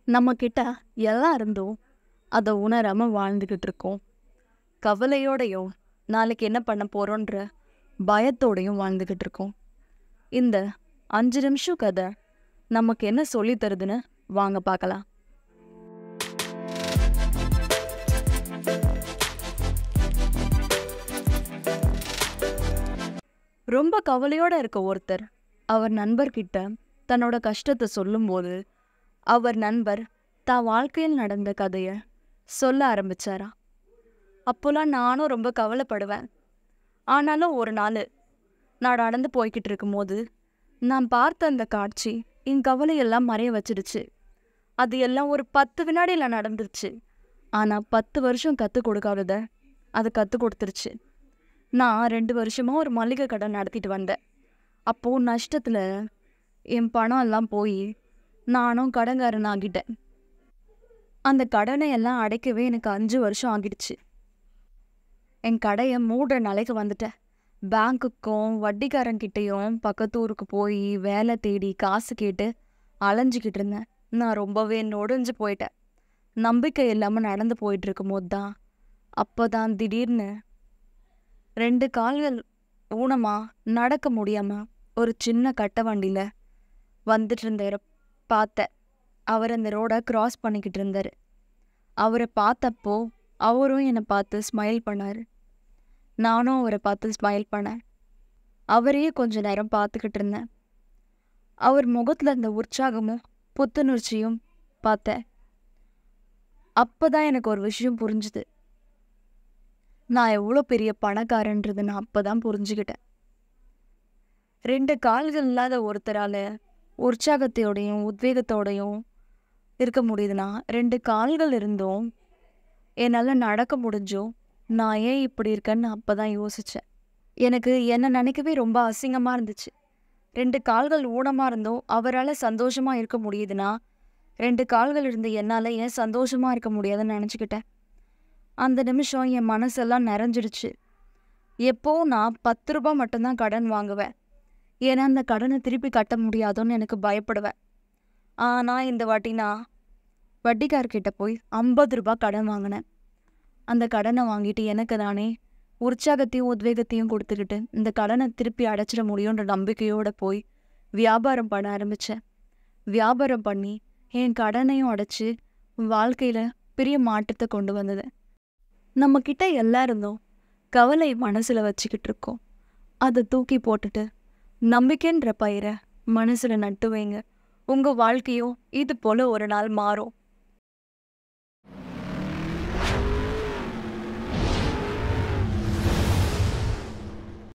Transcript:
நம்ம கிட்ட எல்லாம் இருந்தும் அதை உணராம வாழ்ந்துக்கிட்டு இருக்கோம் கவலையோடையும் நாளைக்கு என்ன பண்ண போறோன்ற பயத்தோடையும் வாழ்ந்துக்கிட்டு இருக்கோம் இந்த அஞ்சு நிமிஷம் கதை நமக்கு என்ன சொல்லி தருதுன்னு வாங்க பார்க்கலாம் ரொம்ப கவலையோட இருக்க ஒருத்தர் அவர் நண்பர்கிட்ட தன்னோட கஷ்டத்தை சொல்லும்போது அவர் நண்பர் தான் வாழ்க்கையில் நடந்த கதையை சொல்ல ஆரம்பிச்சாரா அப்போல்லாம் நானும் ரொம்ப கவலைப்படுவேன் ஆனாலும் ஒரு நாள் நான் நடந்து போய்கிட்டு இருக்கும்போது நான் பார்த்த அந்த காட்சி என் கவலையெல்லாம் மறைய வச்சிடுச்சு அது எல்லாம் ஒரு பத்து வினாடியில் நடந்துருச்சு ஆனால் பத்து வருஷம் கற்றுக் கொடுக்காதத அது கற்றுக் கொடுத்துருச்சு நான் ரெண்டு வருஷமா ஒரு மளிகை கடை நடத்திட்டு வந்தேன் அப்போது நஷ்டத்தில் என் பணம் எல்லாம் போய் நானும் கடன்காரன் ஆகிட்டேன் அந்த கடனை எல்லாம் அடைக்கவே எனக்கு அஞ்சு வருஷம் ஆகிடுச்சு என் கடையை மூடுற நிலைக்கு வந்துட்டேன் பேங்க்குக்கும் வட்டிக்காரன்கிட்டயும் பக்கத்து ஊருக்கு போய் வேலை தேடி காசு கேட்டு அலைஞ்சிக்கிட்டு இருந்தேன் நான் ரொம்பவே நொடிஞ்சு போயிட்டேன் நம்பிக்கை இல்லாமல் நடந்து போயிட்டு இருக்கும்போது தான் அப்போ தான் திடீர்னு ரெண்டு கால்கள் ஊனமா நடக்க முடியாம ஒரு சின்ன கட்ட வண்டியில வந்துட்டு இருந்தாரு பார்த்தேன் அவர் அந்த ரோடை கிராஸ் பண்ணிக்கிட்டு இருந்தாரு அவரை பார்த்தப்போ அவரும் என்னை பார்த்து ஸ்மைல் பண்ணாரு நானும் அவரை பார்த்து ஸ்மைல் பண்ணேன் அவரையே கொஞ்ச நேரம் பார்த்துக்கிட்டு இருந்தேன் அவர் முகத்துல இருந்த உற்சாகமும் புத்துணர்ச்சியும் பார்த்தேன் அப்பதான் எனக்கு ஒரு விஷயம் புரிஞ்சுது நான் எவ்வளோ பெரிய பணக்காரன்றது நான் அப்பதான் புரிஞ்சுக்கிட்டேன் ரெண்டு கால்கள் இல்லாத ஒருத்தரால உற்சாகத்தோடையும் உத்வேகத்தோடையும் இருக்க முடியுதுன்னா ரெண்டு கால்கள் இருந்தும் என்னால் நடக்க முடிஞ்சோ நான் ஏன் இப்படி இருக்கேன்னு அப்பதான் யோசித்தேன் எனக்கு என்னை நினைக்கவே ரொம்ப அசிங்கமாக இருந்துச்சு ரெண்டு கால்கள் ஊனமாக இருந்தும் அவரால் சந்தோஷமாக இருக்க முடியுதுன்னா ரெண்டு கால்கள் இருந்து என்னால் ஏன் சந்தோஷமாக இருக்க முடியாதுன்னு நினச்சிக்கிட்டேன் அந்த நிமிஷம் என் மனசெல்லாம் நிறைஞ்சிடுச்சு எப்போ நான் பத்து ரூபாய் மட்டும்தான் கடன் வாங்குவேன் ஏன்னா அந்த கடனை திருப்பி கட்ட முடியாதோன்னு எனக்கு பயப்படுவேன் ஆனால் இந்த வாட்டி நான் வட்டிக்கார்கிட்ட போய் ஐம்பது ரூபாய் கடன் வாங்கினேன் அந்த கடனை வாங்கிட்டு எனக்கு நானே உற்சாகத்தையும் உத்வேகத்தையும் கொடுத்துக்கிட்டு இந்த கடனை திருப்பி அடைச்சிட முடியுன்ற நம்பிக்கையோடு போய் வியாபாரம் பண்ண ஆரம்பித்தேன் வியாபாரம் பண்ணி என் கடனையும் அடைச்சி வாழ்க்கையில் பெரிய மாற்றத்தை கொண்டு வந்தது நம்ம கிட்ட எல்லாம் இருந்தோம் கவலை மனசுல வச்சுக்கிட்டு இருக்கோம் அதை தூக்கி போட்டுட்டு நம்பிக்கைன்ற பயிரை மனசுல நட்டு வைங்க உங்க வாழ்க்கையும் இது போல ஒரு நாள் மாறும்